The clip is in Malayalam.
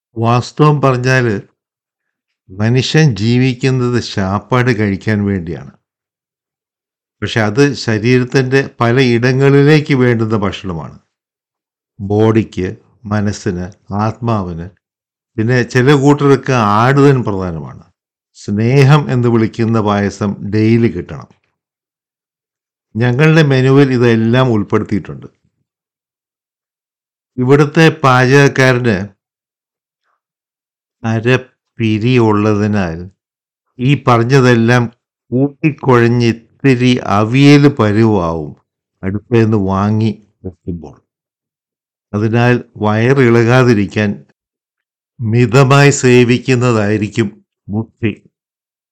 വാസ്തവം പറഞ്ഞാൽ മനുഷ്യൻ ജീവിക്കുന്നത് ശാപ്പാട് കഴിക്കാൻ വേണ്ടിയാണ് പക്ഷെ അത് ശരീരത്തിൻ്റെ പല ഇടങ്ങളിലേക്ക് വേണ്ടുന്ന ഭക്ഷണമാണ് ബോഡിക്ക് മനസ്സിന് ആത്മാവിന് പിന്നെ ചില കൂട്ടർക്ക് ആടുതൻ പ്രധാനമാണ് സ്നേഹം എന്ന് വിളിക്കുന്ന പായസം ഡെയിലി കിട്ടണം ഞങ്ങളുടെ മെനുവിൽ ഇതെല്ലാം ഉൾപ്പെടുത്തിയിട്ടുണ്ട് ഇവിടുത്തെ പാചകക്കാരന് അരപ്പിരി ഉള്ളതിനാൽ ഈ പറഞ്ഞതെല്ലാം കൂട്ടിക്കുഴഞ്ഞ് ഇത്തിരി അവിയൽ പരുവാവും അടുപ്പേന്ന് വാങ്ങി വെക്കുമ്പോൾ അതിനാൽ വയറിളകാതിരിക്കാൻ മിതമായി സേവിക്കുന്നതായിരിക്കും ബുദ്ധി